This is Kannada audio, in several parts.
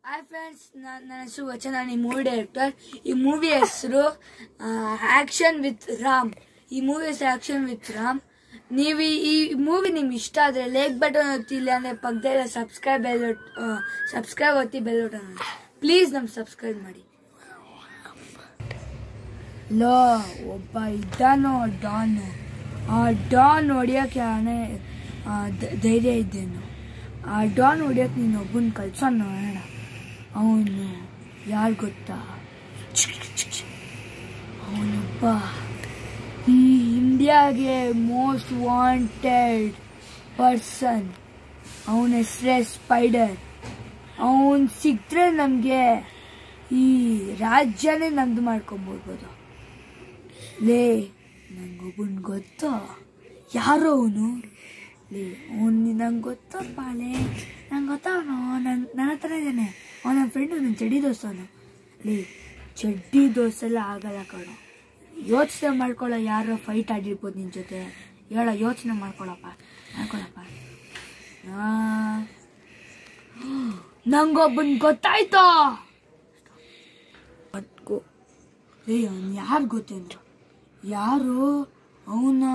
ಹಾಯ್ ಫ್ರೆಂಡ್ಸ್ ನನ್ನ ಹೆಸರು ವಚನ ಈ ಮೂವಿ ಡೈರೆಕ್ಟರ್ ಈ ಮೂವಿ ಹೆಸರು ಆಕ್ಷನ್ ವಿತ್ ರಾಮ್ ಈ ಮೂವಿ ಹೆಸರು ಆಕ್ಷನ್ ವಿತ್ ರಾಮ್ ನೀವು ಈ- ಈ ಮೂವಿ ನಿಮ್ಗೆ ಇಷ್ಟ ಆದರೆ ಲೈಕ್ ಬಟನ್ ಒತ್ತಿಲ್ಲ ಅಂದರೆ ಪಕ್ಕದಲ್ಲ ಸಬ್ಸ್ಕ್ರೈಬ್ ಬೆಲ್ ಸಬ್ಸ್ಕ್ರೈಬ್ ಒತ್ತಿ ಬೆಲ್ ಬಟನ್ ಪ್ಲೀಸ್ ನಮ್ಗೆ ಸಬ್ಸ್ಕ್ರೈಬ್ ಮಾಡಿ ಲೋ ಒಬ್ಬ ಇದ್ದಾನೋ ಡಾನ್ ಆ ಡಾನ್ ಹೊಡಿಯೋಕ್ಕೆ ಆನೆ ಆ, ಧ- ಧೈರ್ಯ ಇದ್ದೇನು ಆ ಡಾನ್ ಹೊಡಿಯೋಕೆ ನೀನು ಒಬ್ಬನ ಕಳ್ಸೋಣ ನೋಡೋಣ ಅವನು ಯಾರು ಗೊತ್ತಾ ಅವನೊಬ್ಬ ಈ ಇಂಡಿಯಾಗೆ ಮೋಸ್ಟ್ ವಾಂಟೆಡ್ ಪರ್ಸನ್ ಅವನ ಹೆಸರೇ ಸ್ಪೈಡರ್ ಅವನ್ ಸಿಕ್ದ್ರೆ ನಮಗೆ ಈ ರಾಜ್ಯನೇ ನಮ್ದು ಮಾಡ್ಕೊಂಬೋಗ್ಬೋದು ಲೇ ನಂಗೊಬ್ಬನ್ ಗೊತ್ತು ಯಾರೋ ಅವನು ಲೇ ಅವನು ನಂಗೆ ಗೊತ್ತಪ್ಪ ಲೇ ನಂಗೆ ಗೊತ್ತವನು ನನ್ನ ನನ್ನ ಹತ್ರ ಇದ್ದಾನೆ ಅವನ ನನ್ನ ಫ್ರೆಂಡು ನನ್ನ ಚಡ್ಡಿ ದೋಸ್ತವನು ಲೇ ಚಡ್ಡಿ ದೋಸೆಲ್ಲ ಆಗಲ್ಲ ಕಣೋ ಯೋಚನೆ ಮಾಡ್ಕೊಳ್ಳೋ ಯಾರೋ ಫೈಟ್ ಆಡಿರ್ಬೋದು ನಿನ್ನ ಜೊತೆ ಹೇಳೋ ಯೋಚನೆ ಮಾಡ್ಕೊಳಪ್ಪ ಮಾಡ್ಕೊಳಪ್ಪ ಆ, ನಂಗೊಬ್ಬನ್ ಗೊತ್ತಾಯ್ತೋ ಅದ್ಕೋ ಏ ಅವ್ನು ಯಾರು ಗೊತ್ತೇನು ಯಾರು ಅವನ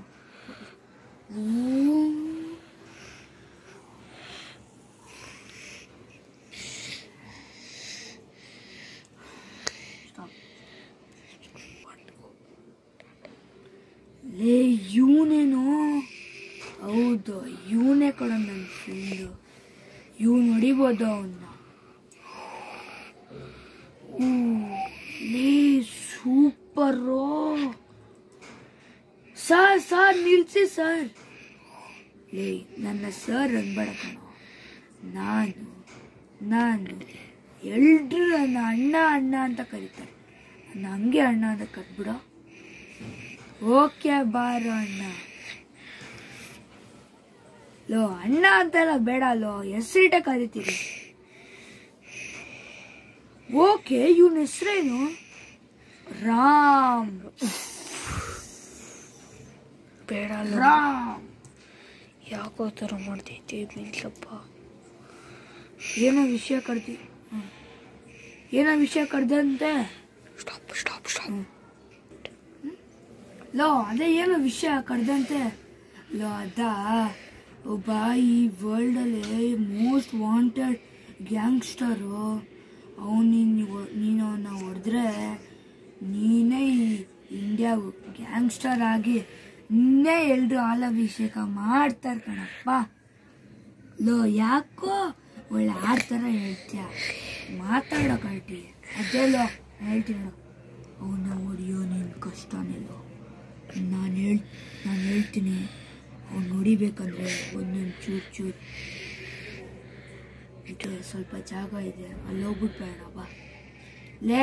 ಲೇ ಇವನೇನು ಹೌದು ಇವನೇ ಕೊಡ ನನ್ನ ಫ್ರೆಂಡು ಇವ್ನು ಹೊಡಿಬೋದು ಅವನ್ನ ಲೇ ಸೂಪರು ಸರ್ ಸರ್ ನಿಲ್ಸಿ ಸರ್ ಲೇ ನನ್ನ ಸರ್ ಅನ್ಬೇಡ ಕಣೋ ನಾನು ನಾನು ಎಲ್ರು ನನ್ನ ಅಣ್ಣ ಅಣ್ಣ ಅಂತ ಕರೀತಾರೆ ನನ್ನ ಹಂಗೆ ಅಣ್ಣ ಅಂತ ಕರ್ಬಿಡೋ ಓಕೆ ಬಾರೋ ಅಣ್ಣ ಲೋ ಅಣ್ಣ ಅಂತೆಲ್ಲ ಬೇಡ ಲೋ ಹೆಸರಿಟ ಕರಿತೀರಿ ಓಕೆ ಇವನ ಹೆಸರೇನು ರಾಮ್ ಬೇಡ ರಾಮ್ ಯಾಕೋ ಥರ ಮಾಡ್ತೈತಿ ಮಿಂಚಪ್ಪ ಏನೋ ವಿಷಯ ಕಡ್ದಿ ಹ್ಮ್. ಏನೋ ವಿಷಯ ಕಡ್ದಂತೆ ಸ್ಟಾಪ್ ಸ್ಟಾಪ್ ಸ್ಟಾಪ್ ಲೋ ಅದೇ ಏನೋ ವಿಷಯ ಕಡ್ದಂತೆ ಲೋ ಅದ ಒಬ್ಬ ಈ ವರ್ಲ್ಡಲ್ಲಿ ಮೋಸ್ಟ್ ವಾಂಟೆಡ್ ಗ್ಯಾಂಗ್ಸ್ಟರು ಅವನು ನೀನು ಅವನ್ನ ಹೊಡೆದ್ರೆ ನೀನೇ ಈ ಇಂಡಿಯಾ ಗ್ಯಾಂಗ್ಸ್ಟರ್ ಆಗಿ ನಿನ್ನೆ ಎಲ್ರು ಹಾಲಾಭಿಷೇಕ ಮಾಡ್ತಾರೆ ಕಣಪ್ಪ ಲೋ ಯಾಕೋ ಒಳ್ಳೆ ಆಡ್ ಥರ ಹೇಳ್ತೀಯ ಮಾತಾಡೋ ಕಲ್ಟಿ ಅದೇ ಲೋ ಹೇಳ್ತೀನಿ ನೋಡು ಅವನ್ನ ಹೊಡಿಯೋ ನಿನ್ನ ಕಷ್ಟನೇಲೋ ನಾನು ಹೇಳ್ ನಾನು ಹೇಳ್ತೀನಿ ಅವ್ನು ಹೊಡಿಬೇಕಂದ್ರೆ ಒಂದೊಂದು ಚೂರು ಚೂರು ಇದು ಸ್ವಲ್ಪ ಜಾಗ ಇದೆ ಅಲ್ಲಿ ಹೋಗ್ಬಿಟ್ಟು ಬೇಡ ಬಾ ಲೇ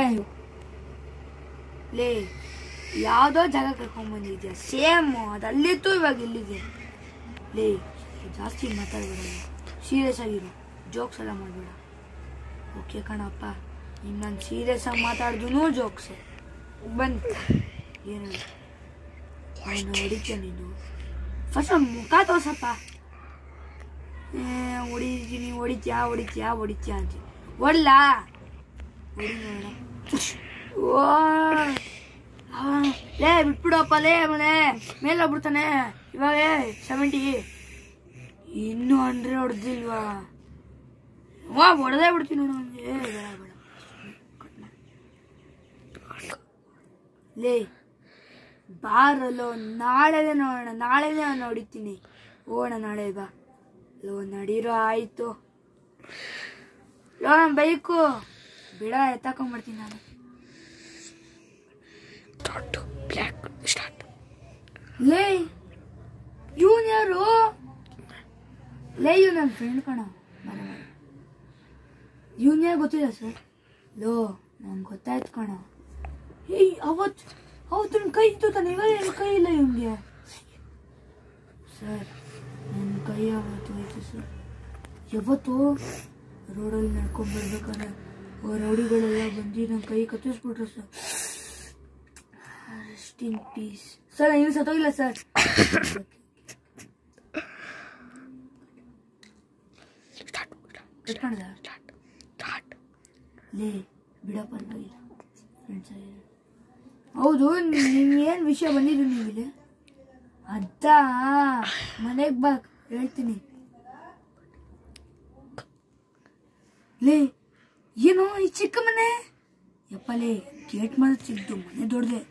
ಲೇ ಯಾವುದೋ ಜಾಗ ಕರ್ಕೊಂಡ್ಬಂದಿದ್ಯಾ ಸೇಮ್ ಅದು ಅಲ್ಲಿತ್ತು ಇವಾಗ ಇಲ್ಲಿದೆ ಲೇ ಜಾಸ್ತಿ ಮಾತಾಡ್ಬೇಡ ಸೀರಿಯಸ್ ಆಗಿರು ಜೋಕ್ಸ್ ಎಲ್ಲ ಮಾಡಬೇಡ ಓಕೆ ಕಣಪ್ಪ ಇನ್ನು ನಾನು ಸೀರಿಯಸ್ ಆಗಿ ಮಾತಾಡ್ದು ಜೋಕ್ಸೆ ಬನ್ನಿ ಏನು ಅವನು ಹೊಡಿತೀಯ ನೀನು ಫಸ್ಟ್ ಅವ್ನ ಮುಖ ತೋರ್ಸಪ್ಪ ಏ, ಹೊಡಿತೀನಿ ಹೊಡಿತ್ಯಾ ಹೊಡಿತ್ಯಾ ಹೊಡಿತ್ಯಾ ಅಂತ ಹೊಡ್ಲಾ ಹೊಡಿ ನೋಡ ಓ ಆ, ಲೇ ಬಿಟ್ಬಿಡಪ್ಪ ಲೇ ಮನೆ ಮೇಲೆ ಹೋಗ್ಬಿಡ್ತಾನೆ ಇವಾಗ ಸೆವೆಂಟಿ ಇನ್ನೂ ಹಂಡ್ರೆಡ್ ಹೊಡೆದಿಲ್ವಾ ವಾ ಹೊಡೆದೇ ಬಿಡ್ತೀನಿ ನೋಡು ಅವ್ನಿಗೆ. ಏ ಬೇಡ ಬೇಡ ಲೇ ಬಾರಲ್ಲೋ ನಾಳೆನೇ ನೋಡೋಣ ನಾಳೆನೇ ನಾನು ಹೊಡಿತೀನಿ ಹೋಗೋಣ ನಾಳೆ ಬಾ ಲೋ ನಡೀರೋ ಆಯ್ತು ಲೋ ನನ್ನ ಬೈಕು ಬಿಡ ಎತ್ತಾಕೊಂಡ್ಬರ್ತೀನಿ ನಾನು ಸ್ಟಾರ್ಟ್ ಬ್ಲ್ಯಾಕ್ ಸ್ಟಾರ್ಟ್ ಲೇ ಇವನ್ ಯಾರು ಲೇ ಇವ್ ನನ್ನ ಫ್ರೆಂಡ್ ಕಣ ಇವನ್ ಯಾರು ಗೊತ್ತಿಲ್ಲ ಸರ್ ಲೋ ನಂಗೆ ಗೊತ್ತಾಯ್ತು ಕಣ ಏಯ್ ಅವತ್ತು ಅವತ್ತು ನನ್ನ ಕೈ ಇತ್ತು ತಾನೆ ಇವಾಗ ನನ್ನ ಕೈ ಇಲ್ಲ ಇವನ್ಗೆ ಸರ್ ನನ್ನ ಕೈ ಯಾವತ್ತು ಹೋಯ್ತು ಸರ್ ಯಾವತ್ತು ರೋಡಲ್ಲಿ ನಡ್ಕೊಂಡ್ ಬರ್ಬೇಕಾದ್ರೆ ಆ ರೌಡಿಗಳೆಲ್ಲ ಬಂದು ನನ್ನ ಕೈ ಕತ್ತಿಸ್ಬಿಟ್ರು sir rest in peace sir ನೀವು ಸತ್ತೋಗಿಲ್ಲ ಸರ್ ಸ್ಟಾರ್ಟ್ ಕಟ್ ಮಾಡ್ದ ಸ್ಟಾರ್ಟ್ ಸ್ಟಾರ್ಟ್ ಲೇ ಬಿಡ ಪರವಾಗಿಲ್ಲ ಫ್ರೆಂಡ್ಸ್ ಹೌದು ನಿಮ್ಗೇನು ವಿಷಯ ಬಂದಿದ್ದು ನೀವಿಲ್ಲಿ ಅದ ಮನೆಗೆ ಬಾ ಹೇಳ್ತೀನಿ ಲೇ ಏನೋ ಈ ಚಿಕ್ಕ ಮನೆ ಯಪ್ಪ ಲೇ ಗೇಟ್ ಮಾತ್ರ ಚಿಕ್ಕದು ಮನೆ ದೊಡ್ಡದೆ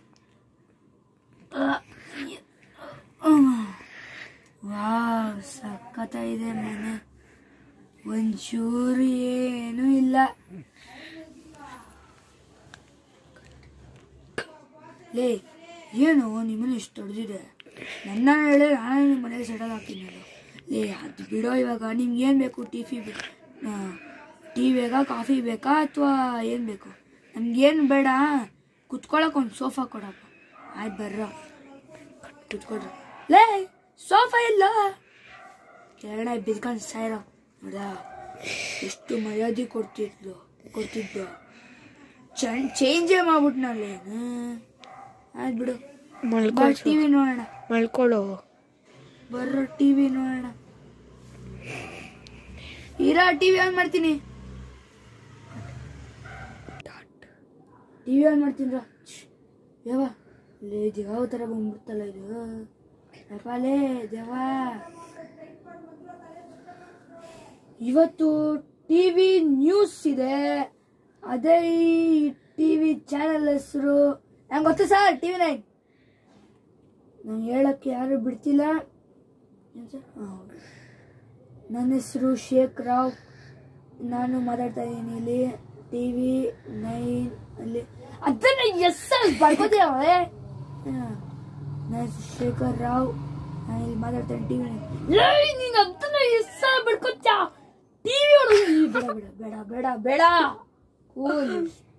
ವಾವ್ ಸಖತ್ತ ಇದೆ ಮನೆ ಒಂಚೂರು ಏನೂ ಇಲ್ಲ ಲೇ ಏನು ನಿಮ್ಮನೆ ಇಷ್ಟು ದೊಡ್ಡದಿದೆ ನನ್ನ ಹೇಳಿ ನಾನು ನಿಮ್ಮ ಮನೇಲಿ ಸೆಟಲ್ ಹಾಕ್ತೀನಲ್ಲ ಲೇ ಅದು ಬಿಡೋ ಇವಾಗ ನಿಮ್ಗೆ ಏನು ಬೇಕು ಟಿಫಿ ಬೇಕು ಟೀ ಬೇಕಾ ಕಾಫಿ ಬೇಕಾ ಅಥವಾ ಏನು ಬೇಕು ನಮ್ಗೇನು ಬೇಡ ಕುತ್ಕೊಳಕ್ಕೆ ಒಂದು ಸೋಫಾ ಕೊಡಪ್ಪ ಆಯ್ತು ಬರ್ರ ಕುತ್ಕೊಡ್ರಿ ಲೇ ಸೋಫಾ ಇಲ್ಲ ಕೆರಡೆ ಬಿದ್ಕೊಂಡು ಸಾಯ್ರ ನೋಡ ಎಷ್ಟು ಮರ್ಯಾದೆ ಕೊಡ್ತಿದ್ಲು ಕೊಡ್ತಿದ್ದು ಚೇಂಜೇ ಮಾಡ್ಬಿಟ್ನಲ್ಲಿ ಆಯ್ತು ಬಿಡು ಮಲ್ಕೋ ಟಿ ವಿ ನೋಡೋಣ ಮಲ್ಕೊಳ್ಳೋ ಬರ್ರೋ ಟಿ ವಿ ನೋಡೋಣ ಇರಾ ಟಿ ವಿ ಆನ್ ಮಾಡ್ತೀನಿ ಟಿ ವಿ ಆನ್ ಮಾಡ್ತೀನಿ ರಾ ಯಾವ ಲೇ ಯಾವ ಥರ ಬಂದ್ಬಿಡ್ತಲ್ಲ ಇದು ಯಪ್ಪ ಲೇ ದೇವ ಇವತ್ತು ಟಿ ವಿ ನ್ಯೂಸ್ ಇದೆ ಅದೇ ಈ ಟಿ ವಿ ಚಾನೆಲ್ ಹೆಸರು ನಂಗೆ ಗೊತ್ತು ಸರ್ ಟಿ ವಿ ನೈನ್ ನಾನು ಹೇಳಕ್ಕೆ ಯಾರು ಬಿಡ್ತಿಲ್ಲ ಏನ್ ಸರ್ ಹಾಂ ಹೌದು ನನ್ನ ಹೆಸರು ಶೇಖ್ ರಾವ್ ನಾನು ಮಾತಾಡ್ತಾ ಇದ್ದೀನಿ ಇಲ್ಲಿ ಟಿ ವಿ ನೈನ್ ಅಲ್ಲಿ ಅದನ್ನ ಎಸ್ ಬರ್ಕೋತೀವೇ ನನ್ನ ಹೆಸರು ಶೇಖರ್ ರಾವ್ ನಾನು ಇಲ್ಲಿ ಮಾತಾಡ್ತಾ ಇದ್ದೀನಿ ಟಿ ವಿ ನೀನು ಅದನ್ನ ಎಸ್ ಬಿಡ್ಕೊತ್ಯಾ ಟಿ ವಿ ಬೇಡ ಬೇಡ ಬೇಡ ಬೇಡ ಬೇಡ ಕೂಲ್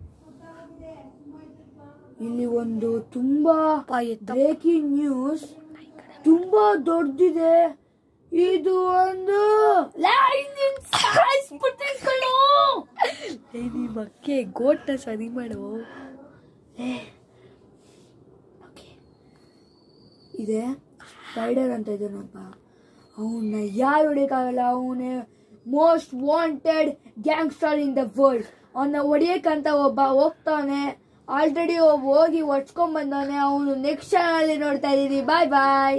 ಇಲ್ಲಿ ಒಂದು ತುಂಬಾ ಬ್ರೇಕಿಂಗ್ ನ್ಯೂಸ್ ತುಂಬಾ ದೊಡ್ಡದಿದೆ ಇದು ಒಂದು ನಿಮ್ಮಕ್ಕೆ ಗೋಟ್ನ ಸರಿ ಮಾಡು ಇದೆ ಸ್ಪೈಡರ್ ಅಂತ ಇದ್ದಾನಪ್ಪ ಅವನ್ನ ಯಾರು ಹೊಡಿಯಕ್ಕಾಗಲ್ಲ ಅವನೇ most wanted gangster in the world ಅವನ್ನ ಹೊಡಿಯಕ್ಕಂತ ಒಬ್ಬ ಹೋಗ್ತಾನೆ ಆಲ್ರೆಡಿ ಹೋಗಿ ಹೊಡ್ಸ್ಕೊಂಡ್ ಬಂದವನೆ ಅವನು ನೆಕ್ಸ್ಟ್ ಚಾನಲ್ ನೋಡ್ತಾ ಇದ್ದೀನಿ ಬಾಯ್ ಬಾಯ್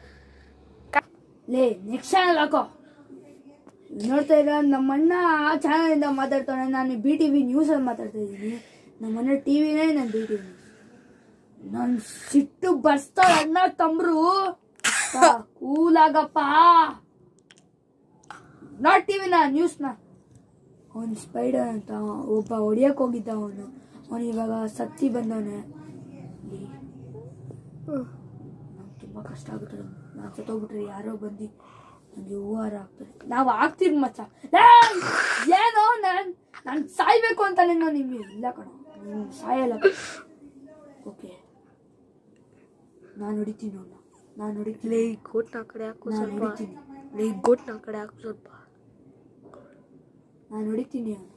ಲೇ ನೆಕ್ಸ್ಟ್ ಚಾನಲ್ ಹಾಕೋ ನೋಡ್ತಾ ಇರ ನಮ್ಮ ಅಣ್ಣ ಆ ಚಾನಲ್ ಇಂದ ಮಾತಾಡ್ತಾನೆ ನಾನು ಬಿ ಟಿ ವಿ ನ್ಯೂಸ್ ಅಲ್ಲಿ ಮಾತಾಡ್ತಾ ಇದ್ದೀನಿ ನಮ್ಮ ಅಣ್ಣ ಟಿವಿನೇ ನಾನು ಬಿ ಟಿ ವಿ ನನ್ ಸಿಟ್ಟು ಬರ್ಸ್ತಾಳ ಅಣ್ಣ ತಮ್ರು ಕೂಲಾಗಪ್ಪ ನಾಟ್ ಟಿವಿನ ನ್ಯೂಸ್ನ ಅವನ್ ಸ್ಪೈಡರ್ ಅಂತ ಒಬ್ಬ ಹೊಡಿಯಕ್ ಹೋಗಿದ್ದ ಅವನು ಅವನು ಇವಾಗ ಸತ್ತಿ ಬಂದವನೆ ನಂಗೆ ತುಂಬಾ ಕಷ್ಟ ಆಗುತ್ತೆ ನಾನು ಸತ್ತೋಗ್ಬಿಟ್ರೆ ಯಾರೋ ಬಂದು ನನಗೆ ಹೂವಾರ ಆಗ್ತದೆ ನಾವು ಆಗ್ತೀವಿ ಮಚ್ಚ ಲೇ, ಏನೋ ನಾನ್ ನಾನು ಸಾಯ್ಬೇಕು ಅಂತಾನೆ ನಾನು ನಿಮ್ಗೆ ಇಲ್ಲ ಕಣ ನೀನು ಸಾಯಲ್ಲ ಓಕೆ ನಾನು ಹೊಡಿತೀನಿ ಅವನ್ನ ನಾನು ಹೊಡಿತೀನಿ ಲೇ ಗೋಟ್ನ ಆ ಕಡೆ ಹಾಕು ನಾನು ಸ್ವಲ್ಪ ಹೊಡಿತೀನಿ ಲೇ ಗೋಟ್ನ ಆ ಕಡೆ ಹಾಕು ಸ್ವಲ್ಪ ನಾನು ಹೊಡಿತೀನಿ ಅವನು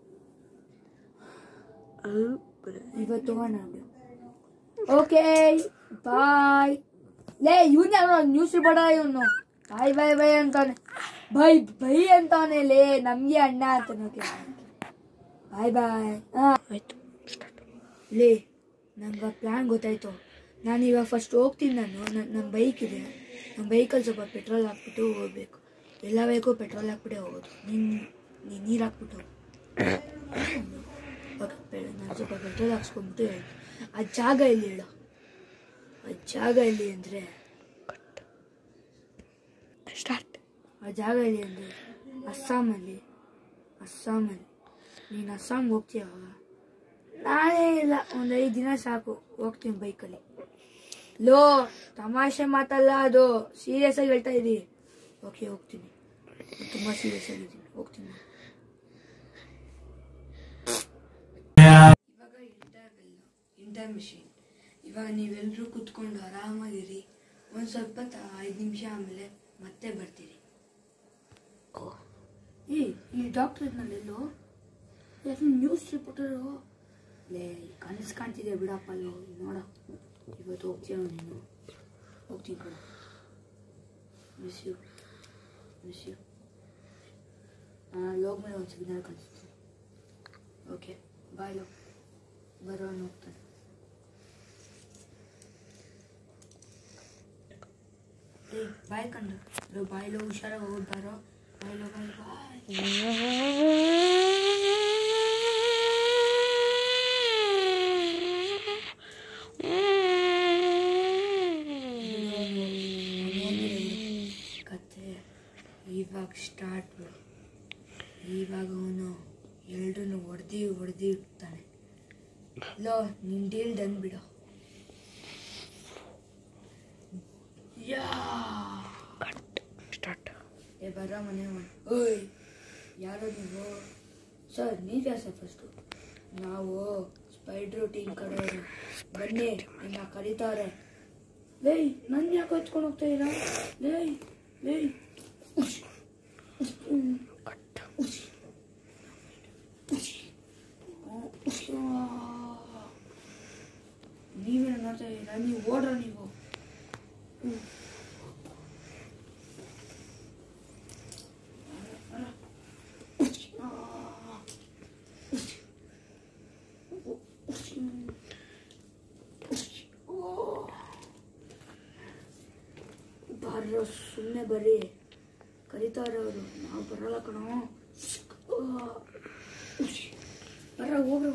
ಅಹ್, ಬರೆ. ಇವತ್ತು ತಗೋಣ ಓಕೆ ಬಾಯ್ ಲೇ ಇವನ್ ಯಾರೋ ನ್ಯೂಸ್ ರಿಪೋರ್ಟರ್ ಇವನು ಬಾಯ್ ಬಾಯ್ ಬಾಯ್ ಅಂತಾನೆ ಬೈ ಬೈ ಅಂತಾನೆ ಲೇ ನಮ್ಗೆ ಅಣ್ಣ ಅಂತಾನೆ ಓಕೆ ಬಾಯ್ ಬಾಯ್ ಹಾ ಆಯ್ತು ಸ್ಟಾರ್ಟ್ ಲೇ ನಂಗೆ ಪ್ಲ್ಯಾನ್ ಗೊತ್ತಾಯ್ತು ನಾನು ಇವಾಗ ಫಸ್ಟ್ ಹೋಗ್ತೀನಿ ನಾನು ನನ್ನ ನನ್ನ ಬೈಕ್ ಇದೆ ನನ್ನ ಬೈಕಲ್ಲಿ ಸ್ವಲ್ಪ ಪೆಟ್ರೋಲ್ ಹಾಕ್ಬಿಟ್ಟು ಹೋಗ್ಬೇಕು ಎಲ್ಲ ಬೇಕು ಪೆಟ್ರೋಲ್ ಹಾಕ್ಬಿಟ್ಟೆ ಹೋಗೋದು ನೀನು ನೀನು ನೀರು ಹಾಕ್ಬಿಟ್ಟು ಹೋಗು. ಓಕೆ ಪೆ- ನಾನು ಸ್ವಲ್ಪ ಪೆಟ್ರೋಲ್ ಹಾಕ್ಸ್ಕೊಂಬಿಟ್ಟು ಹೇಳ್ತೀನಿ ಆ ಜಾಗ ಎಲ್ಲಿ ಹೇಳು ಆ ಜಾಗ ಎಲ್ಲಿ ಅಂದರೆ ಸ್ಟಾರ್ಟ್ ಆ ಜಾಗ ಎಲ್ಲಿ ಅಂದರೆ ಅಸ್ಸಾಮಲ್ಲಿ ಅಸ್ಸಾಮಲ್ಲಿ ನೀನು ಅಸ್ಸಾಂಗೆ ಹೋಗ್ತೀಯ ಅವಾಗ ನಾನೇ ಇಲ್ಲ ಒಂದು ಐದು ದಿನ ಸಾಕು ಹೋಗ್ತೀನಿ ಬೈಕಲ್ಲಿ ಲೋ ತಮಾಷೆ ಮಾತಲ್ಲ ಅದು ಸೀರಿಯಸ್ ಆಗಿ ಹೇಳ್ತಾ ಇದ್ದೀವಿ ಓಕೆ ಹೋಗ್ತೀನಿ ತುಂಬ ಸೀರಿಯಸ್ ಆಗಿದ್ದೀನಿ ಹೋಗ್ತೀನಿ ಇವಾಗ ಇಂಟರ್ವೆಲ್ ಇಂಟರ್ ಮಿಷಿನ್ ಇವಾಗ ನೀವೆಲ್ಲರೂ ಕುತ್ಕೊಂಡು ಆರಾಮಾಗಿರಿ ಒಂದು ಸ್ವಲ್ಪ ಐದು ನಿಮಿಷ ಆಮೇಲೆ ಮತ್ತೆ ಬರ್ತೀರಿ ಏ ಈ ಡಾಕ್ಟರ್ ಇದ್ನಲ್ಲೆಲ್ಲೋ ನ್ಯೂಸ್ ರಿಪೋರ್ಟರು ಲೇ ಕನಸು ಕಾಣ್ತಿದೆ ಬಿಡಪ್ಪ ಅಲ್ಲಿ ನೋಡ ಇವತ್ತು ಹೋಗ್ತೀಯ ನೀನು ಹೋಗ್ತೀನಿ ಕಣ ಮಿಸ್ ಯು ಮಿಸ್ ಯು ನಾನು ಅಲ್ಲಿ ಹೋಗ್ಮೇಲೆ ಒಂದು ಸಿಗ್ನಲ್ ಕಳಿಸ್ತೀನಿ ಓಕೆ ಬಾಯ್ಲು ಬರೋನು ಹೋಗ್ತಾನೆ ಏ ಬಾಯ್ ಕಂಡು ಬಾಯ್ಲು ಹುಷಾರಾಗಿ ಹೋಗಿ ಬರೋ ಬಾಯ್ಲು ಬಾಯ್ ಬಾಯ್ ಕತೆ ಇವಾಗ ಸ್ಟಾರ್ಟ್ ಇವಾಗ ಅವನು ಎರಡನ್ನು ಹೊಡೆದಿ ಹೊಡೆದಿ ಇರ್ತಾನೆ ಲೋ ನಿನ್ ಡೀಲ್ ಡನ್ ಬಿಡು ಯಾ ಕಟ್ ಸ್ಟಾರ್ಟ್ ಏ ಬರ ಮನೆ ಮಾಡಿ ಓಯ್ ಯಾರೋ ನೀವು ಸರ್ ನೀವ್ಯಾ ಸರ್ ಫಸ್ಟು ನಾವು ಸ್ಪೈಡ್ರು ಟೀಮ್ ಕಡೆಯವರು ಬನ್ನಿ ನಿನ್ನ ಕರೀತಾರೆ ಲೇ ನನ್ನ ಯಾಕೆ ಹಚ್ಕೊಂಡು ಹೋಗ್ತಾ ಇದ್ದೀರಾ ಲೇ ಲೇ ಉಶ್. ಉಶ್. ಹ್ಮ್. ಕಟ್ ಉಶ್. ಉಶ್. ಉಶ್. ಆ. ನೀವೇನು ನೋಡ್ತಾ ಇದ್ದೀರಾ ನೀವು ಓಡ್ರ ನೀವು ಹ್ಮ್. ಉಶ್. ಆ. ಉಶ್. ಉಶ್. ಉಶ್. ಓ. ಬರ್ರೋ ಸುಮ್ಮನೆ ಬರ್ರಿ ಕರೀತಾರೆ ಅವರು ನಾವು ಬರಲ್ಲ ಕಣೋ ಬರ್ರ ಹೋಗ್ರ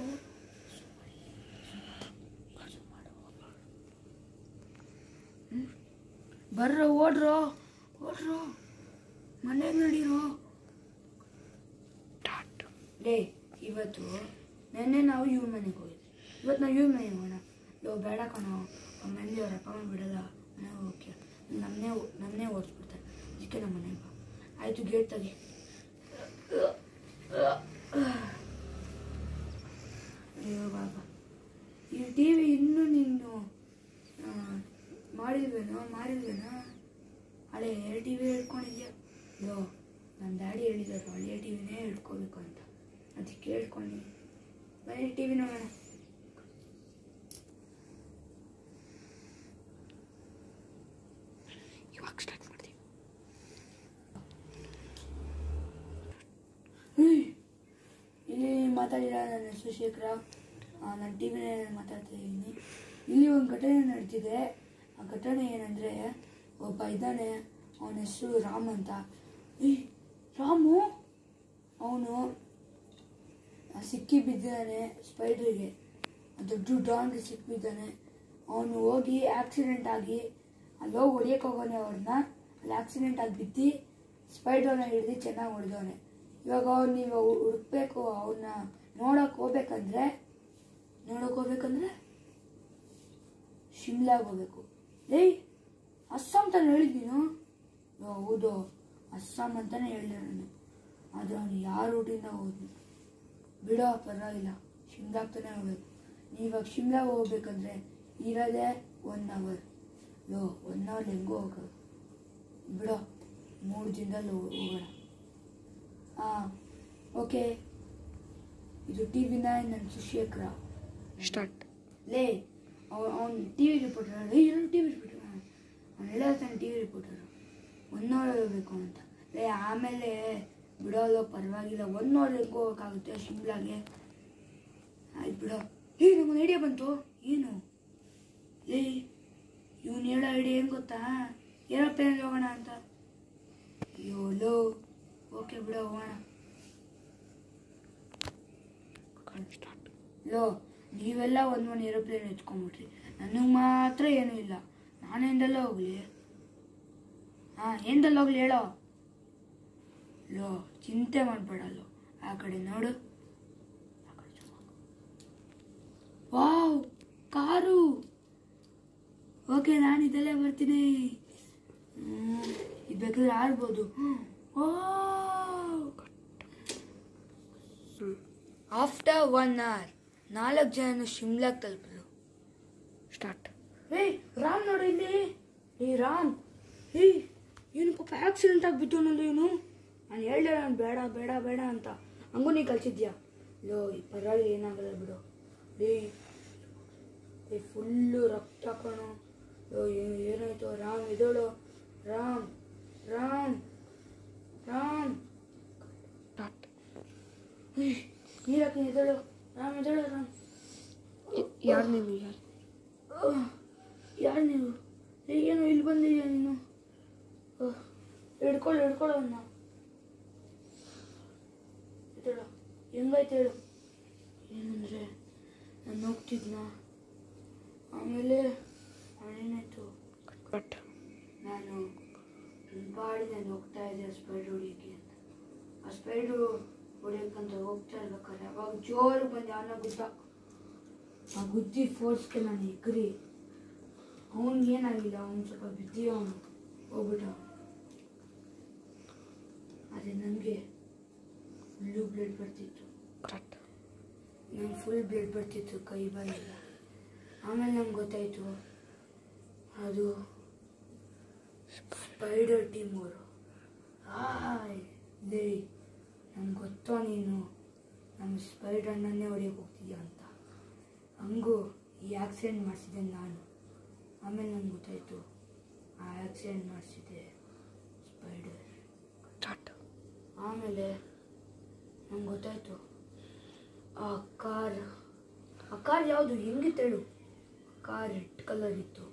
ಬರ್ರ ಓಡ್ರೋ ಓಡ್ರೋ ಮನೆಗೆ ನಡೀರೋ ಸ್ಟಾರ್ಟ್ ಲೇ ಇವತ್ತು ನೆನ್ನೆ ನಾವು ಇವ್ರ ಮನೆಗೆ ಹೋಗಿದ್ವಿ ಇವತ್ತು ನಾವು ಇವ್ರ ಮನೆಗೆ ಹೋಗೋಣ ಲೋ ಬೇಡ ಕಣೋ ಅವ್ರ ಮನೇಲಿ ಅವ್ರ ಅಪ್ಪ ಅಮ್ಮ ಬಿಡಲ್ಲ ಮನೆಗೆ ಹೋಗಕ್ಕೆ ನಮ್ಮನ್ನೇ ನಮ್ಮನ್ನೇ ಓಡಿಸ್ಬಿಡ್ತಾರೆ ಅದಕ್ಕೆ ನಮ್ಮ ಮನೆಗೆ ಬಾ ಆಯಿತು ಗೇಟ್ ತೆಗಿ ಅಯ್ಯೋ ಬಾಬಾ ಈ ಟಿ ವಿ ಇನ್ನೂ ನೀನು ಆ, ಮಾಡಿಲ್ವೇನೋ ಮಾಡಿಲ್ವೇನೋ ಹಳೆ ಟಿ ವಿ ಹಿಡ್ಕೊಂಡಿದ್ಯಾ ಲೋ ನನ್ನ ಡ್ಯಾಡಿ ಹೇಳಿದರು ಹಳೆ ಟಿ ವಿನೇ ಹಿಡ್ಕೋಬೇಕು ಅಂತ ಅದಕ್ಕೆ ಹೇಳ್ಕೊಂಡು ಬರೀ ಟಿ ವಿ ನೋಡೋಣ ಇವಾಗ ಸ್ಟಾರ್ಟ್ ಮಾಡ್ತೀವಿ ಹ್ಮ್. ಇಲ್ಲಿ ಮಾತಾಡಿಲ್ಲ ನನ್ನ ಹೆಸರು ಶೇಖರ ನಾನು ಟಿ ವಿನಲ್ಲಿ ಮಾತಾಡ್ತಾ ಇದ್ದೀನಿ ಇಲ್ಲಿ ಒಂದು ಘಟನೆ ನಡೀತಿದೆ ಆ ಘಟನೆ ಏನಂದರೆ ಒಬ್ಬ ಇದ್ದಾನೆ ಅವನ ಹೆಸರು ರಾಮ್ ಅಂತ ಈ ರಾಮು ಅವನು ಸಿಕ್ಕಿ ಬಿದ್ದಾನೆ ಸ್ಪೈಡ್ರಿಗೆ ದೊಡ್ಡ ಡಾನ್ಗೆ ಸಿಕ್ಕಿಬಿದ್ದಾನೆ ಅವನು ಹೋಗಿ ಆಕ್ಸಿಡೆಂಟ್ ಆಗಿ ಅಲ್ಲಿ ಹೋಗಿ ಹೊಡಿಯಕ್ಕೆ ಹೋಗೋನೆ ಅವ್ರನ್ನ ಅಲ್ಲಿ ಆಕ್ಸಿಡೆಂಟ್ ಆಗಿ ಬಿದ್ದು ಸ್ಪೈಡ್ರನ್ನ ಹಿಡಿದು ಚೆನ್ನಾಗಿ ಹೊಡೆದವನೆ ಇವಾಗ ಅವ್ನು ನೀವು ಹುಡುಕ್ಬೇಕು ಅವನ್ನ ನೋಡಕ್ ಹೋಗ್ಬೇಕಂದ್ರೆ ನೋಡಕ್ ಹೋಗ್ಬೇಕಂದ್ರೆ ಶಿಮ್ಲಾಗ್ ಹೋಗ್ಬೇಕು ಏಯ್ ಅಸ್ಸಾಂ ತಾನೆ ಹೇಳಿದ್ದೀನು ಓ, ಹೌದು ಅಸ್ಸಾಂ ಅಂತಾನೆ ಹೇಳಿದೆ ನಾನು ಆದ್ರೆ ಅವನು ಯಾವ ರೂಟಿಂದ ಹೋದ್ನು ಬಿಡೋ ಪರವಾಗಿಲ್ಲ ಶಿಮ್ಲಾಗ್ ತಾನೇ ಹೋಗ್ಬೇಕು ನೀವಾಗ ಶಿಮ್ಲಾಗ್ ಹೋಗ್ಬೇಕಂದ್ರೆ ಇರೋದೇ ಒನ್ ಅವರ್ ಲೋ ಒನ್ ಅವರ್ ಹೆಂಗೋ ಹೋಗೋದು ಬಿಡೋ ಮೂರು ದಿನದಲ್ಲಿ ಹೋ- ಹೋಗೋಣ ಹಾಂ ಓಕೆ ಇದು ಟಿ ವಿನ ನನ್ನ ಸುಶೇಖರ ಸ್ಟಾರ್ಟ್ ಲೇ ಅವ್ನು ಟಿ ವಿ ರಿಪೋರ್ಟರ್ ಲೇ ಎರಡು ಟಿ ವಿ ರಿಪೋರ್ಟರ್ ಅವ್ನು ಹೇಳ್ತಾನೆ TV reporter one hour ಹೋಗ್ಬೇಕು ಅಂತ ಲೇ ಆಮೇಲೆ ಬಿಡೋಲ್ಲ ಪರವಾಗಿಲ್ಲ ಒನ್ ಅವರ್ ಹೆಂಗೆ ಹೋಗೋಕ್ಕಾಗುತ್ತೆ ಶಿಮ್ಲಾಗೆ ಆಯ್ತು ಬಿಡೋ ಏ ನಮಗೆ ಐಡಿಯಾ ಬಂತು ಏನು ಲೇ ಇವನು ಹೇಳೋ ಐಡಿಯಾ ಏನು ಗೊತ್ತಾ ಏರೋಪ್ಲೇನಲ್ಲಿ ಹೋಗೋಣ ಅಂತ ಅಯ್ಯೋ ಲೋ ಓಕೆ ಬಿಡೋ ಹೋಗೋಣ ಸ್ಟಾರ್ಟ್ ಲೋ ನೀವೆಲ್ಲ ಒಂದು ಒಂದು ಏರೋಪ್ಲೇನ್ ಎತ್ಕೊಂಬಿಟ್ರಿ ನನಗೆ ಮಾತ್ರ ಏನೂ ಇಲ್ಲ ನಾನೆಂದೆಲ್ಲ ಹೋಗ್ಲಿ ಹಾಂ ಎಂದೆಲ್ಲ ಹೋಗ್ಲಿ ಹೇಳೋ ಲೋ ಚಿಂತೆ ಮಾಡಬೇಡ ಲೋ ಆ ಕಡೆ ನೋಡು ಆ ಕಡೆ ಜೋರು. ವಾವ್ ಕಾರು ಓಕೆ ನಾನು ಇದಲ್ಲೇ ಬರ್ತೀನಿ ಹ್ಮ್, ಇದು ಬೇಕಾದ್ರೆ ಆಡ್ಬೋದು ವಾವ್ ಆಫ್ಟರ್ ಒನ್ ಅವರ್ ನಾಲ್ಕು ಜನ ಶಿಮ್ಲಾಗ್ ತಲುಪಿದ್ರು ಸ್ಟಾರ್ಟ್ ಏಯ್ ರಾಮ್ ನೋಡು ಇಲ್ಲಿ ಏ ರಾಮ್ ಏಯ್ ಇವನು ಪಾಪ ಆಕ್ಸಿಡೆಂಟ್ ಆಗಿಬಿಟ್ಟು ನಂದು ಇವನು ನಾನು ಹೇಳ್ದೆ ನಾನು ಬೇಡ ಬೇಡ ಬೇಡ ಅಂತ ಹಂಗೂ ನೀ ಕಲ್ಸಿದ್ಯಾ ಲೋ ಈ ಪರವಾಗಿ ಏನಾಗಲ್ಲ ಬಿಡು ಏಯ್ ಏ ಫುಲ್ಲು ರಕ್ತ ಕಣೋ ಲೋ ಏ- ಏನಾಯ್ತು ರಾಮ್ ಎದೋಳು ರಾಮ್ ರಾಮ್ ರಾಮ್ ಸ್ಟಾರ್ಟ್ ಏಯ್, ನೀರಕ್ಕೆ ಎದೋಳು ರಾಮ್ ಎದ್ದೇಳು ರಾಮ್ ಯಾರು ನೀನು ಯಾರು ಯಾರು ನೀವು ಏನು ಇಲ್ಲಿ ಬಂದಿದ್ಯಾ ನೀನು ಅಹ್, ಹಿಡ್ಕೊಳ್ಳು ಹಿಡ್ಕೊಳ್ಳೋ ಅವನ್ನ ಎದ್ದೇಳ ಹೆಂಗಾಯ್ತು ಹೇಳು ಏನಂದರೆ ನಾನು ಹೋಗ್ತಿದ್ನ ಆಮೇಲೆ ಏನಾಯ್ತು ಬಟ್ ನಾನು ನನ್ನ ಬಾಡಿ ನಾನು ಹೋಗ್ತಾ ಇದ್ದೆ ಸ್ಪೈಡ್ ಹೊಡಿಯೋಕ್ಕೆ ಅಂತ ಆ ಸ್ಪೈಡು ಹೊಡಿಯೋಕ್ಕಂತ ಹೋಗ್ತಾ ಇರ್ಬೇಕಾದ್ರೆ ಅವಾಗ ಜೋರು ಬಂದು ಅವನ ಗುದ್ದ ಆ ಗುದ್ದಿ ಫೋರ್ಸ್ಗೆ ನಾನು ಎಗ್ರಿ ಅವನಿಗೆ ಏನಾಗಿಲ್ಲ ಅವನು ಸ್ವಲ್ಪ ಬಿದ್ದಿ ಅವನು ಹೋಗ್ಬಿಟ್ಟ ಅದೇ ನನಗೆ ಫುಲ್ಲು ಬ್ಲಡ್ ಬರ್ತಿತ್ತು ಕರೆಕ್ಟ್ ನಂಗೆ ಫುಲ್ ಬ್ಲಡ್ ಬರ್ತಿತ್ತು ಕೈ ಬಾಯೆಲ್ಲ ಆಮೇಲೆ ನಂಗೆ ಗೊತ್ತಾಯಿತು ಅದು ಸ್ಪೈಡರ್ ಟೀಮ್ ಅವರು ಲೇ ನಂಗೆ ಗೊತ್ತೋ ನೀನು ನಮ್ಮ ಸ್ಪೈಡರ್ನನ್ನೇ ಹೊಡಿಯೋಕೆ ಹೋಗ್ತಿದ್ಯಾ ಅಂತ ಹಂಗೂ ಈ ಆಕ್ಸಿಡೆಂಟ್ ಮಾಡಿಸಿದೆ ನಾನು ಆಮೇಲೆ ನಂಗೆ ಗೊತ್ತಾಯಿತು ಆ ಆಕ್ಸಿಡೆಂಟ್ ಮಾಡಿಸಿದೆ ಸ್ಪೈಡರ್ ಸ್ಟಾರ್ಟ್ ಆಮೇಲೆ ನಂಗೆ ಗೊತ್ತಾಯ್ತು ಆ ಕಾರ್ ಆ ಕಾರ್ ಯಾವುದು ಹೆಂಗಿತ್ತು ಹೇಳು ಕಾರ್ ರೆಡ್ ಕಲರ್ ಇತ್ತು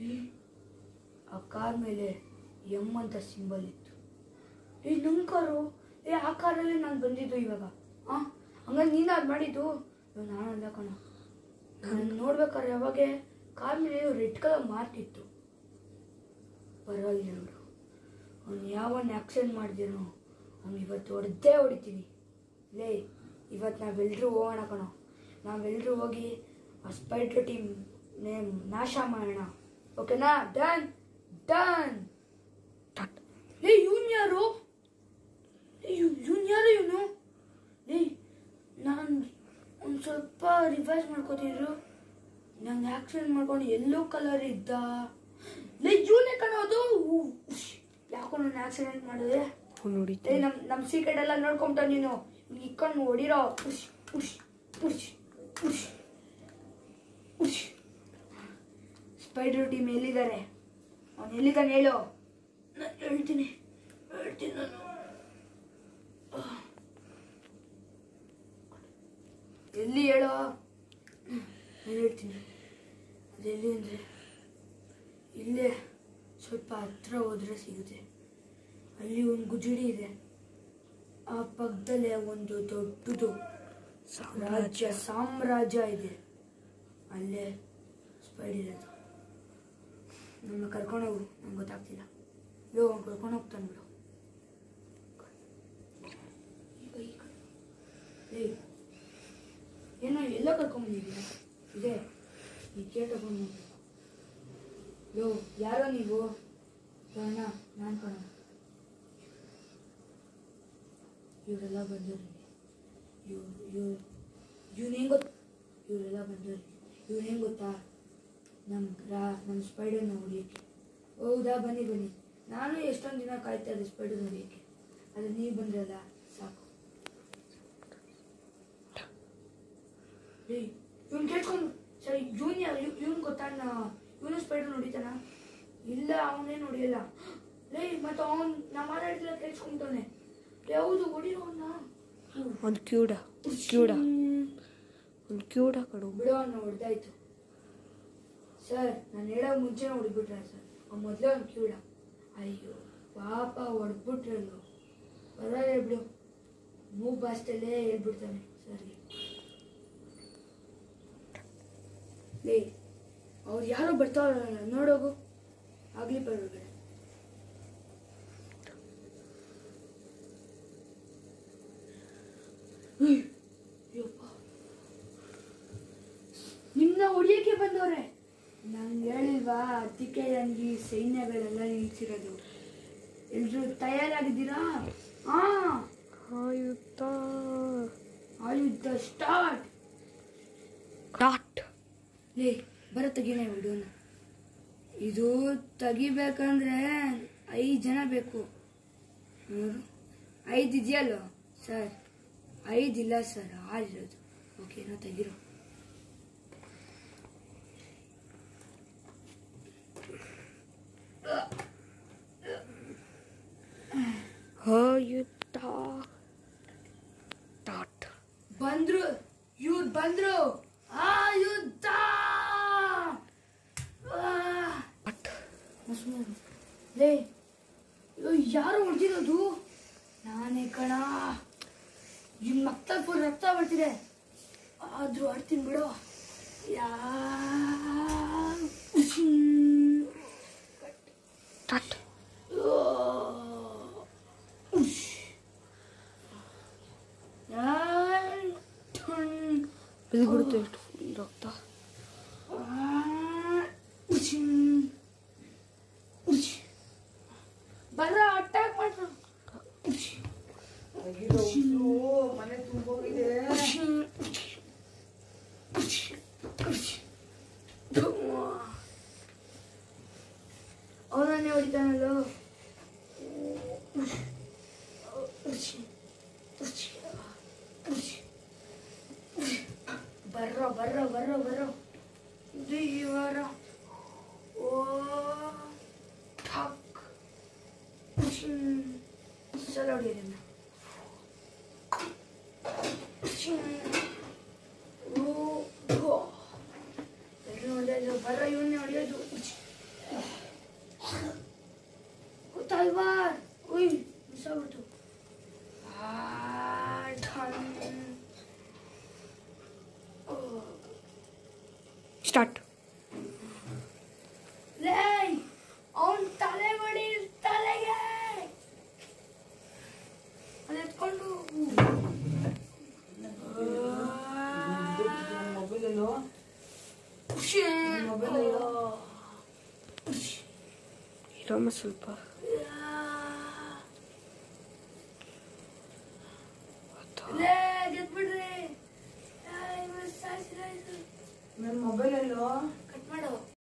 ಆ ಕಾರ್ ಮೇಲೆ ಎಮ್ ಅಂತ ಸಿಂಬಲ್ ಇತ್ತು ಏ ನಮ್ಮ ಕಾರು ಏ ಆ ಕಾರಲ್ಲಿ ನಾನು ಬಂದಿದ್ದು ಇವಾಗ ಹಾಂ ಹಂಗಾಗಿ ನೀನು ಅದು ಮಾಡಿದ್ದು ಇವಾಗ ನಾನಲ್ಲ ಕಣ ನಾನು ನೋಡ್ಬೇಕಾದ್ರೆ ಯಾವಾಗ ಕಾರ್ ಮೇಲೆ ರೆಡ್ ಕಲರ್ ಮಾರ್ಕ್ ಇತ್ತು ಪರವಾಗಿಲ್ಲ ಬಿಡು ಅವ್ನು ಯಾವನ್ನ ಆಕ್ಸಿಡೆಂಟ್ ಮಾಡಿದೇನೋ ಅವ್ನು ಇವತ್ತು ಹೊಡೆದೇ ಹೊಡಿತೀನಿ ಲೇ ಇವತ್ತು ನಾವೆಲ್ಲರೂ ಹೋಗೋಣ ಕಣೋ ನಾವೆಲ್ಲರೂ ಹೋಗಿ ಆ ಸ್ಪೈಡ್ರ್ ಟೀಮ್ ನೇಮ್ ನಾಶ ಮಾಡೋಣ ಓಕೆನಾ ಡನ್ ಡನ್ ಸ್ಟಾರ್ಟ್ ಲೇ ಇವನ್ ಯಾರು ಲೇ ಇವನ್ ಯಾರು ಇವನು ಲೇ ನಾನು ಒಂದು ಸ್ವಲ್ಪ ರಿವೈಸ್ ಮಾಡ್ಕೋತಿದ್ರು ನಂಗೆ ಆಕ್ಸಿಡೆಂಟ್ ಮಾಡ್ಕೊಂಡು ಎಲ್ಲೋ ಕಲರ್ ಇದ್ದ ಲೇ ಇವನೇ ಕಣೋದು ಯಾಕೋ ನಾನು ಆಕ್ಸಿಡೆಂಟ್ ಮಾಡಿದೆ ಅವ್ನು ಏ ಹೊಡಿತೀನಿ ನಮ್ ನಮ್ ಸೀಕ್ರೆಟ್ ಎಲ್ಲ ನೋಡ್ಕೊಂಬಿಟ್ಟ ನೀನು ಇಕ್ಕೊಂಡು ಹೊಡಿರೋ push push push push push spider team ಎಲ್ಲಿದ್ದಾರೆ ಅವನು ಎಲ್ಲಿದ್ದಾನೆ ಹೇಳು ನಾನು ಹೇಳ್ತೀನಿ ಹೇಳ್ತೀನಿ ನಾನು ಆಹ್. ಎಲ್ಲಿ ಹೇಳೋ ನಾನು ಹೇಳ್ತೀನಿ ಅದೆಲ್ಲಿ ಅಂದರೆ ಇಲ್ಲೇ ಸ್ವಲ್ಪ ಹತ್ರ ಹೋದ್ರೆ ಸಿಗುತ್ತೆ ಅಲ್ಲಿ ಒಂದು ಗುಜಡಿ ಇದೆ ಆ ಪಕ್ಕದಲ್ಲೇ ಒಂದು ದೊಡ್ಡದು ರಾಜ್ಯ ಸಾಮ್ರಾಜ್ಯ ಇದೆ ಅಲ್ಲೇ ಸ್ಪೈಡ್ ಇರೋದು ನನ್ನ ಕರ್ಕೊಂಡೋಗು ನಂಗೆ ಗೊತ್ತಾಗ್ತಿಲ್ಲ ಲೋ ಅವ್ನು ಕರ್ಕೊಂಡು ಹೋಗ್ತಾನೆ ಬಿಡು ಈಗ ಈ ಕಡೆ. ಏಯ್ ಏನೋ ಎಲ್ಲ ಕರ್ಕೊಂಬಂದಿದ್ದೀರಾ ಇದೆ ಈ ಕೇಟ ಬಂದು ಲೋ ಯಾರೋ ನೀವು ಅಣ್ಣ ನಾನು ಕಣ ಇವರೆಲ್ಲ ಬಂದವ್ರಿ ಇವ್ ಇವ್ ಇವ್ನು ಹೆಂಗೆ ಗೊತ್ತ ಇವರೆಲ್ಲ ಬಂದವ್ರಿ ಇವ್ನು ಹೆಂಗೆ ಗೊತ್ತಾ ನಮ್ಮ ರಾ ನಮ್ಮ ಸ್ಪೈಡರ್ನ ಹೊಡಿಯೋಕ್ಕೆ ಹೌದಾ ಬನ್ನಿ ಬನ್ನಿ ನಾನು ಎಷ್ಟೊಂದು ದಿನ ಕಾಯ್ತಾ ಇದ್ದೆ ಸ್ಪೈಡರ್ನ ಹೊಡಿಯೋಕ್ಕೆ ಆದರೆ ನೀವು ಬಂದ್ರಲ್ಲ ಸಾಕು ಏಯ್ ಇವ್ನು ಕೇಳ್ಕೊಂಡು ಸರಿ ಜೂನಿಯರ್ ಇವ್ನು ಗೊತ್ತಾ ಇವನು ಸ್ಪೈಡರ್ ನೋಡಿತಾನ ಇಲ್ಲ ಅವನೇ ನೋಡಿಯಲ್ಲ ಲೇ ಮತ್ತೆ ಅವನು ನಾ ಮಾತಾಡ್ತಿಲ್ಲ ಕೇಳಿಸ್ಕೊಂತಾನೆ ಯಾವುದು ಹೊಡಿರೋನ್ನ ಒಂದು ಕ್ಯೂಡ ಕ್ಯೂಡ ಒಂದು ಕ್ಯೂಡ ಕಡು ಬಿಡೋ ಅವನ್ನ ಹೊಡೆದಾಯ್ತು ಸರ್ ನಾನು ಹೇಳೋ ಮುಂಚೆ ಹೊಡೆದ್ಬಿಟ್ರೆ ಸರ್ ಅವ್ನು ಮೊದಲೇ ಅವ್ನು ಕಿವಿಡ ಅಯ್ಯೋ ಪಾಪ ಹೊಡೆದ್ಬಿಟ್ರಲ್ಲು ಪರವಾಗಿಲ್ಲ ಬಿಡು ಮೂಗು ಬಾಸ್ತಲ್ಲೇ ಹೇಳ್ಬಿಡ್ತಾನೆ ಸರಿ ಲೇ ಅವ್ರು ಯಾರೋ ಬರ್ತಾವ್ರಲ್ಲ ನೋಡೋಗು ಆಗ್ಲಿ ಪರವಾಗಿಲ್ಲ ಹ್ಮ್. ಯಪ್ಪ ನಿಮ್ಮನ್ನ ಹೊಡಿಯೋಕ್ಕೆ ಬಂದವ್ರೆ ನಂಗೆ ಹೇಳಿಲ್ವಾ ಅದಕ್ಕೆ ನನಗೆ ಈ ಸೈನ್ಯಗಳೆಲ್ಲ ನಿಲ್ಸಿರೋದು ಎಲ್ರು ತಯಾರಾಗಿದ್ದೀರಾ ಹಾ ಆಯುಧ ಆಯುಧ ಸ್ಟಾರ್ಟ್ ಡಾಟ್ ಲೇ ಬರ ತೆಗೀನ ವಿಡಿಯೋನ ಇದು ತೆಗಿಬೇಕಂದ್ರೆ ಐದು ಜನ ಬೇಕು ನೋಡು ಐದು ಇದೆಯಲ್ಲ ಸರ್ ಐದು ಇಲ್ಲ ಸರ್ ಆರು ಇರೋದು ಓಕೆನಾ ತೆಗಿರೋ ಆಯುಧ ಡಾಟ್ ಬಂದ್ರು ಯುದ್ಧ ಬಂದ್ರು ಆ ಯುದ್ಧ ಆ. ಕಟ್ ಸುಮ್ಮನೆ ಲೇ ಅಯ್ಯೋ, ಯಾರು ಹೊಡೆದಿರೋದು ನಾನೇ ಕಣ ಇನ್ ಮಕ್ಳ ಫುಲ್ ರಕ್ತ ಬರ್ತಿದೆ ಆದ್ರೂ ಆಡ್ತೀನಿ ಬಿಡು ಯಾ ಕಟ್ ಬಿದ್ದುಬಿಡುತ್ತೆ ಎಷ್ಟು ಫುಲ್ ರಕ್ತ ಬರ್ರ ಅಟ್ಯಾಕ್ ಮಾಡ್ರ ಮನೆ ತುಂಬೋಗಿದೆ ಅವನನ್ನೇ ಹೊಡಿತಾನಲ್ಲೋ ಬರ್ರೋ ಬರ್ರೋ ಬರ್ರೋ ಬರ್ರೋ ದೇವರ ಓ ಠಕ್ ಚಲೋ ಹೊಡಿಯೋದನ್ನ ಓ ಗೋ ಎಲ್ಲಿ ಹೊಡೆಯೋದು ಬರ್ರ ಇವನ್ನೇ ಹೊಡೆಯೋದು ಗೊತ್ತಾಯ್ವಾ ಉಯ್ ಮಿಸ್ ಆಗ್ಬಿಡ್ತು ಆ ಠನ್ ಓ ಸ್ಟಾರ್ಟ್ ಲೇ ಅವನ್ ತಲೆ ಬಡಿ ತಲೆಗೆ ಅದು ಎತ್ಕೊಂಡು ಮೊಬೈಲ್ ಎಲ್ಲೋ ಖುಷಿ ಮೊಬೈಲ್ ಅಯ್ಯೋ. ಇರಮ್ಮ ಸ್ವಲ್ಪ ಲೇ ಗೆದ್ಬಿಡ್ರಿ ನನ್ನ ಮೊಬೈಲ್ ಎಲ್ಲೋ ಕಟ್ ಮಾಡು